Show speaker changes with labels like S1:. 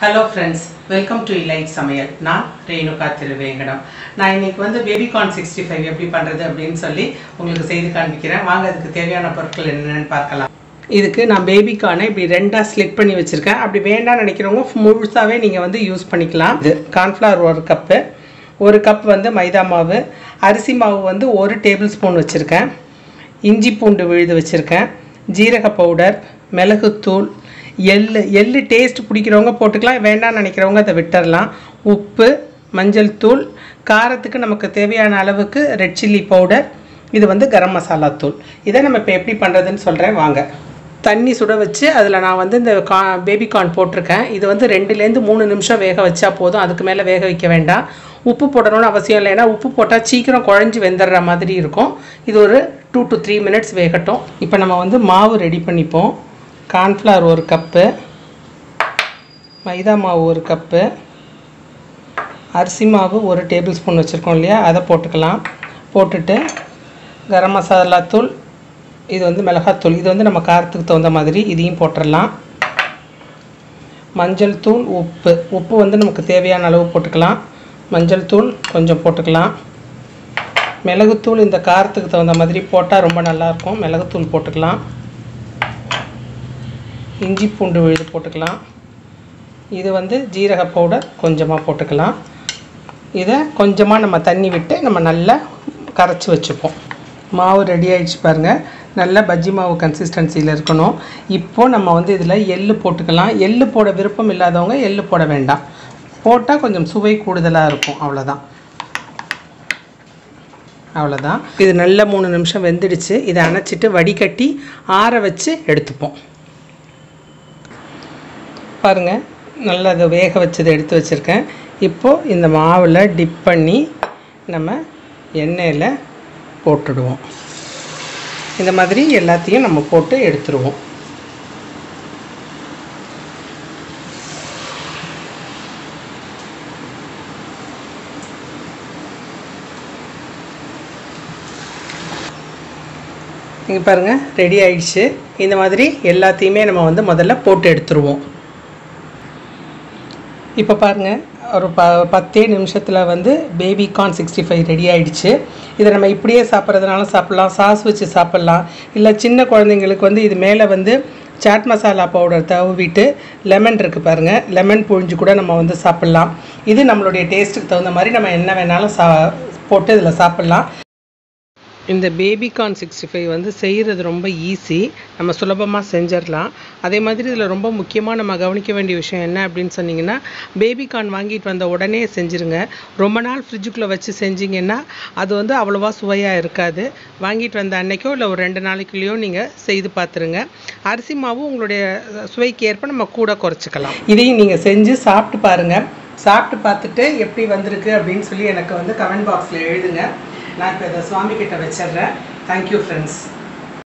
S1: hello friends welcome to elite சமையல் நான் ரேணுகா திருவேங்கடம் நான் இன்னைக்கு வந்து பேபிகார்ன் சிக்ஸ்டி ஃபைவ் எப்படி பண்ணுறது அப்படின்னு சொல்லி உங்களுக்கு செய்து காண்பிக்கிறேன் வாங்க அதுக்கு தேவையான பொருட்கள் என்னென்னு பார்க்கலாம் இதுக்கு நான் பேபிகார்னை இப்படி ரெண்டாக ஸ்லிட் பண்ணி வச்சுருக்கேன் அப்படி வேண்டாம்னு நினைக்கிறவங்க முழுசாகவே நீங்கள் வந்து யூஸ் பண்ணிக்கலாம் இது கார்ன்ஃப்ளவர் ஒரு கப்பு ஒரு கப் வந்து மைதா மாவு அரிசி மாவு வந்து ஒரு டேபிள் ஸ்பூன் வச்சுருக்கேன் இஞ்சி பூண்டு விழுது வச்சுருக்கேன் ஜீரக பவுடர் மிளகுத்தூள் எள்ளு எள்ளு டேஸ்ட் பிடிக்கிறவங்க போட்டுக்கலாம் வேண்டாம்னு நினைக்கிறவங்க அதை விட்டுறலாம் உப்பு மஞ்சள் தூள் காரத்துக்கு நமக்கு தேவையான அளவுக்கு ரெட் சில்லி பவுடர் இது வந்து கரம் மசாலா தூள் இதை நம்ம இப்போ எப்படி பண்ணுறதுன்னு சொல்கிறேன் வாங்க தண்ணி சுட வச்சு அதில் நான் வந்து இந்த கா பேபி கார்ன் போட்டிருக்கேன் இது வந்து ரெண்டுலேருந்து மூணு நிமிஷம் வேக வச்சா போதும் அதுக்கு மேலே வேக வைக்க வேண்டாம் உப்பு போடணும்னு அவசியம் இல்லை ஏன்னா உப்பு போட்டால் சீக்கிரம் குழஞ்சி வெந்துடுற மாதிரி இருக்கும் இது ஒரு டூ டு த்ரீ மினிட்ஸ் வேகட்டும் இப்போ நம்ம வந்து மாவு ரெடி பண்ணிப்போம் கார்ன்ஃப்ளவர் ஒரு கப்பு மைதா மாவு ஒரு கப்பு அரிசி மாவு ஒரு டேபிள் ஸ்பூன் வச்சுருக்கோம் இல்லையா அதை போட்டுக்கலாம் போட்டுட்டு கரம் மசாலா தூள் இது வந்து மிளகாத்தூள் இது வந்து நம்ம காரத்துக்கு தகுந்த மாதிரி இதையும் போட்டுடலாம் மஞ்சள் தூள் உப்பு உப்பு வந்து நமக்கு தேவையான அளவு போட்டுக்கலாம் மஞ்சள் தூள் கொஞ்சம் போட்டுக்கலாம் மிளகுத்தூள் இந்த காரத்துக்கு தகுந்த மாதிரி போட்டால் ரொம்ப நல்லாயிருக்கும் மிளகுத்தூள் போட்டுக்கலாம் இஞ்சி பூண்டு விழுது போட்டுக்கலாம் இது வந்து ஜீரக பவுடர் கொஞ்சமாக போட்டுக்கலாம் இதை கொஞ்சமாக நம்ம தண்ணி விட்டு நம்ம நல்லா கரைச்சி வச்சுப்போம் மாவு ரெடி ஆயிடுச்சு பாருங்கள் நல்ல பஜ்ஜி மாவு கன்சிஸ்டன்சியில் இருக்கணும் இப்போது நம்ம வந்து இதில் எள்ளு போட்டுக்கலாம் எள்ளு போட விருப்பம் இல்லாதவங்க எள்ளு போட வேண்டாம் போட்டால் கொஞ்சம் சுவை கூடுதலாக இருக்கும் அவ்வளோதான் அவ்வளோதான் இது நல்ல மூணு நிமிஷம் வெந்துடுச்சு இதை அணைச்சிட்டு வடிகட்டி ஆற வச்சு எடுத்துப்போம் பாருங்கள் நல்லா அதை வேக வச்சதை எடுத்து வச்சுருக்கேன் இப்போது இந்த மாவில் டிப் பண்ணி நம்ம எண்ணெயில் போட்டுடுவோம் இந்த மாதிரி எல்லாத்தையும் நம்ம போட்டு எடுத்துருவோம் இங்கே பாருங்கள் ரெடி ஆயிடுச்சு இந்த மாதிரி எல்லாத்தையுமே நம்ம வந்து முதல்ல போட்டு எடுத்துருவோம் இப்போ பாருங்கள் ஒரு ப பத்தே நிமிஷத்தில் வந்து baby corn sixty five ready ஆயிடுச்சு இதை நம்ம இப்படியே சாப்பிட்றதுனால சாப்பிட்லாம் சாஸ் வச்சு சாப்பிட்லாம் இல்லை சின்ன குழந்தைங்களுக்கு வந்து இது மேலே வந்து சாட் மசாலா பவுடர் தவிட்டு லெமன் இருக்குது பாருங்கள் லெமன் புழிஞ்சு கூட நம்ம வந்து சாப்பிட்லாம் இது நம்மளுடைய டேஸ்ட்டுக்கு தகுந்த மாதிரி நம்ம என்ன வேணாலும் சா போட்டு இதில் சாப்பிட்லாம் இந்த பேபிகார்ன் சிக்ஸ்டி ஃபைவ் வந்து செய்கிறது ரொம்ப ஈஸி நம்ம சுலபமாக செஞ்சிடலாம் அதே மாதிரி இதில் ரொம்ப முக்கியமாக நம்ம கவனிக்க வேண்டிய விஷயம் என்ன அப்படின்னு சொன்னிங்கன்னா பேபிகார்ன் வாங்கிட்டு வந்த உடனே செஞ்சுருங்க ரொம்ப நாள் ஃப்ரிட்ஜுக்குள்ளே வச்சு செஞ்சிங்கன்னா அது வந்து அவ்வளோவா சுவையாக இருக்காது வாங்கிட்டு வந்த அன்னைக்கோ இல்லை ஒரு ரெண்டு நாளைக்குள்ளேயோ நீங்கள் செய்து பார்த்துருங்க அரிசி மாவு உங்களுடைய சுவைக்கு ஏற்ப நம்ம கூட குறைச்சிக்கலாம் இதையும் நீங்கள் செஞ்சு சாப்பிட்டு பாருங்கள் சாப்பிட்டு பார்த்துட்டு எப்படி வந்திருக்கு அப்படின்னு சொல்லி எனக்கு வந்து கமெண்ட் பாக்ஸில் எழுதுங்க நான் இப்போ இதை சுவாமி கிட்ட வச்சிடுறேன் தேங்க்யூ ஃப்ரெண்ட்ஸ்